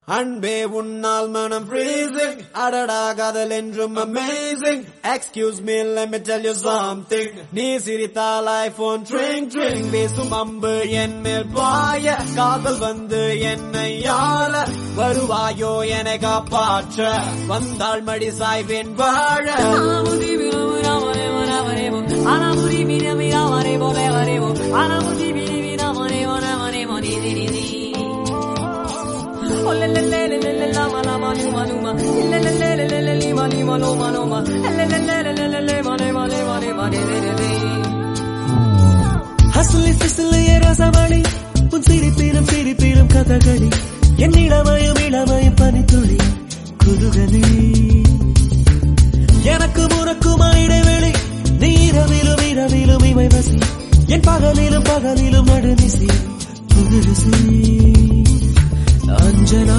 அன்பே உன்னால் மனம் freezing அடடா காதல் என்றும் amazing excuse me let me tell you something நீ சிரித்தால் ஐபோன் ட்ரிங் ட்ரிங் வீசும் அம்பு என் மேல் பாய காதல் வந்து என்னை யார வருவாயோ என காப்பாற்ற வந்தாள் மடி சாய்வேன் வாழ ஹசுலி பிசுலி ரசமணி உன் சிரிப்பிலும் சிரிப்பிலும் கதகளி என் இளமயம் இளமயம் பனித்துளி குதுகலி எனக்கு முறக்குமா இடைவெளி நீ இரவிலும் இரவிலும் இமை வசி என் பகலிலும் பகலிலும் நடுநிசி புதுரிசி அஞ்சனா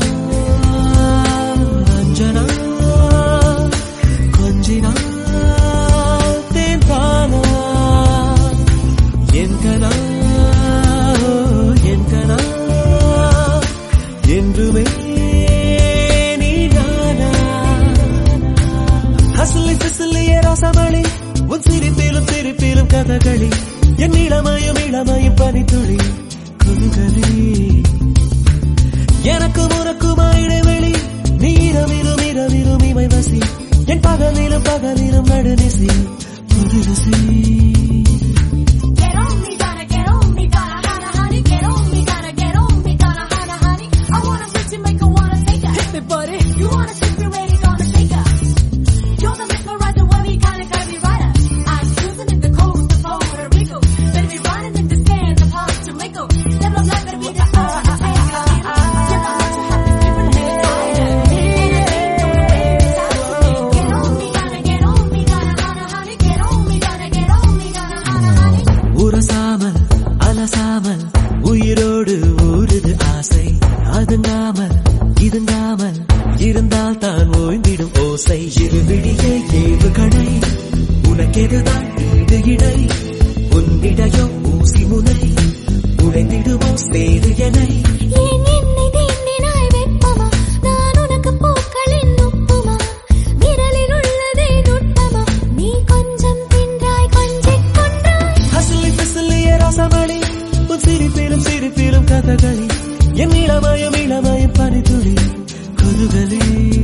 அஞ்சனா கொஞ்சினா தேன் தானா என் கனா என் கனா என்றுமே நீ நானா ஹசுலி பிசுலிய ரசமணி உன் சிரிப்பிலும் சிரிப்பிலும் கதகளி என் இளமயம் இளமயம் பனித்துளி குதுகலி எனக்கு முறக்குமா இடைவெளி நீ இரவிலும் இரவிலும் இமை வசி என் பகலிலும் பகலிலும் நடுநிசி புதுரசி Get on me, gotta get on me, gotta hana honey. Get on me, gotta get on me, gotta hana honey. I wanna switch you, make her wanna take her. Hit me, buddy. You wanna sleep, you ready, gonna take her. You're the mesmerizer, worry, kinda curvy rider. I'm cruising in the coast of Puerto Rico. Better be riding in the sand of Puerto Rico. Never let better be the first to take her. You're gonna let you have this different head tighter. Get on me, gotta get on me, gotta hana honey. Get on me, gotta get on me, gotta hana honey. உரசாமல் அலசாமல் உயிரோடு ஊறுது ஆசை அதுங்காமல் இதுங்காமல் இருந்தால் தான் ஓய்ந்திடும் ஓசை இருவிடியே ஏவு கடை உனக்கெதுதான் ஈடு இடை உன்னிடையோ ஊசி முனை உடைந்திடுமோ சேது எனை ஏன் என்னை தீண்டினாய் வெப்பமா? நான் உனக்கு பூக்களின் உப்புமா? விரலில் உள்ளதே நுட்பமா? நீ கொஞ்சம் தின்றாய், கொஞ்சிக் கொன்றாய். ஹசுலி பிசுலிய ரசமணி உன் சிரிப்பிலும் சிரிப்பிலும் கதகளி என் இளமயம் இளமயம் பனித்துளி குதுகலி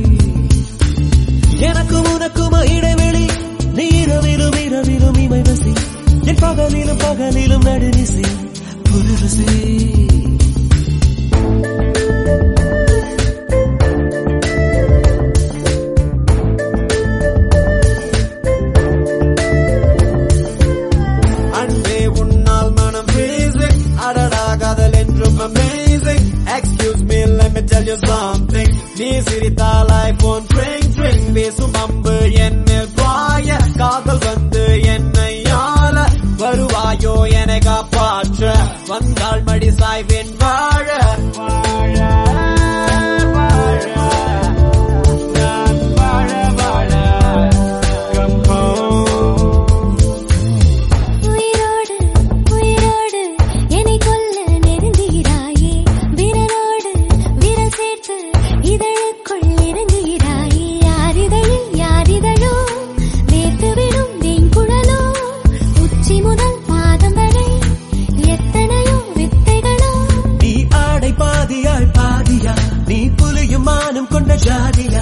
எனக்கும் உனக்கும் இடைவெளி நீ இரவிலும் இரவிலும் இமை வசி என் பகலிலும் பகலிலும் நடுநிசி புதுரசி அன்பே உன்னால் மனம் freezing அடடா காதல் என்றும் amazing excuse me let me tell you something நீ சிரித்தால் ஐபோன் ட்ரிங் ட்ரிங் வீசும் அம்பு என் மேல் பாய காதல் வந்து என்னை ஆள வருவாயோ என காப்பாற்ற வந்தாள் மடி சாய்வேன் வாழ வாழ வாழ நான் வாழ வாழ come home உயிரோடு, உயிரோடு என்னை கொல்ல நெருங்குகிறாயே. விரலோடு விரல் சேர்த்து இதழுக்குள் இறங்குகிறாயே. யார் இதழில் யார் இதழோ? வேர்த்துவிடும் வெண்குழலோ? உச்சி முதல் பாதம் வரை எத்தனையோ வித்தைகளோ நீ ஆடை பாதியாய் பாதியா நீ புலியும் மானம் கொண்ட ஜாதியா